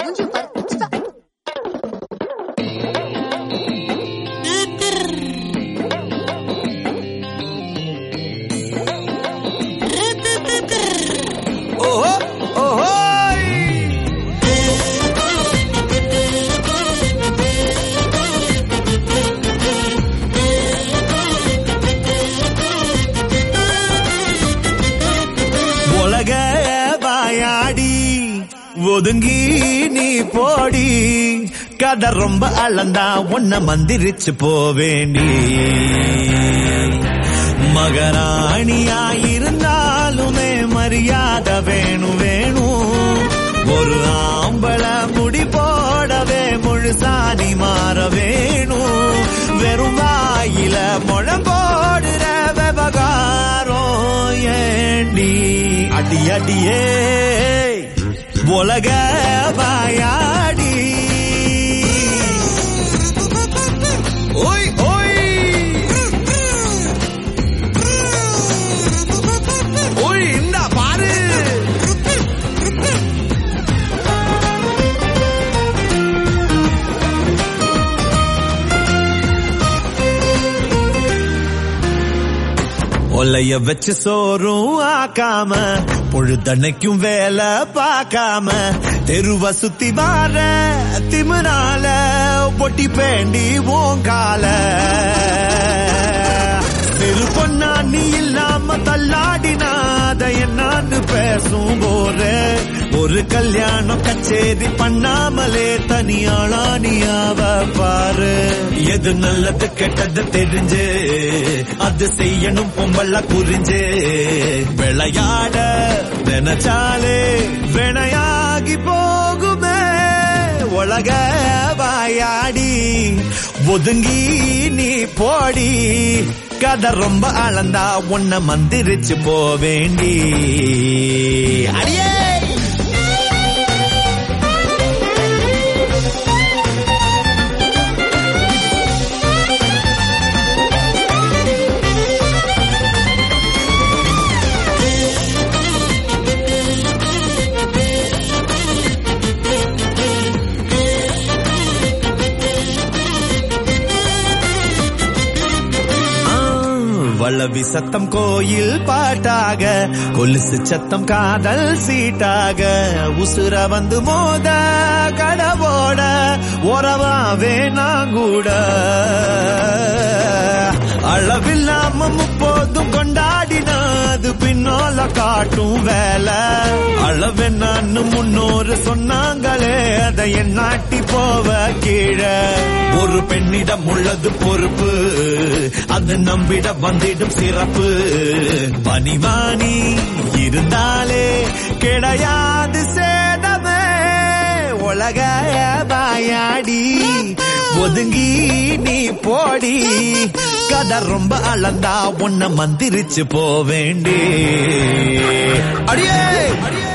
மூஞ்சி பாரு சிப்பா. ஓஹோ ஓஹோய் உலக வாயாடி ஒதுங்கி நீ போடி கதை ரொம்ப அளந்தா உன்னை மந்திரிச்சு போவேண்டி மகராணியாயிருந்தாலுமே மரியாதை வேணும் வேணும் ஒரு ஆம்பள முடி போடவே முழுசாணி மாற வேணும் வெறும் வாயில முழம் போடுற விவகாரம் ஏண்டி அடி அடியே உலக வாயாடி ஓய் ஓய் ஓய் இந்த பாரு ஒலைய வச்சு சோறும் ஆக்காம பொழுதன்னைக்கும் வேலை பார்க்காம தெருவ சுத்தி வார திமிரால பொட்டி பேண்டி ஓங்கால திரு பொன்னா நீ இல்லாம தள்ளாடினாத என்னான்னு பேசும் போற ஒரு கல்யாணம் கச்சேரி பண்ணாமலே தனியாளா நீயாவ பாரு எது நல்லது கெட்டது தெரிஞ்சு அது செய்யணும் பொம்பள புரிஞ்சு விளையாட நினைச்சாலே வினையாகி போகுமே உலக வாயாடி ஒதுங்கி நீ போடி கதை ரொம்ப அளந்தா உன்னை மந்திரிச்சு போவேண்டி அடியே வளவி சத்தம் கோயில் பாட்டாக கொலுசு சத்தம் காதல் சீட்டாக உசுர வந்து மோத கடவோட உறவாவே நான் கூட அளவில்லாம முப்போதும் கொண்டாடினது பின்னால காட்டும் வேலை அளவு நான் முன்னோரு சொன்னாங்களே அதை என் நாட்டி போவ கீழே ஒரு பெண்ணிடம் உள்ளது பொறுப்பு அது நம்பிட வந்திடும் சிறப்பு பனிவாணி இருந்தாலே கிடையாது சேதமே உலக வாயாடி ஒதுங்கி நீ போடி கதை ரொம்ப அளந்தா உன்னை மந்திரிச்சு போவேண்டி அடியே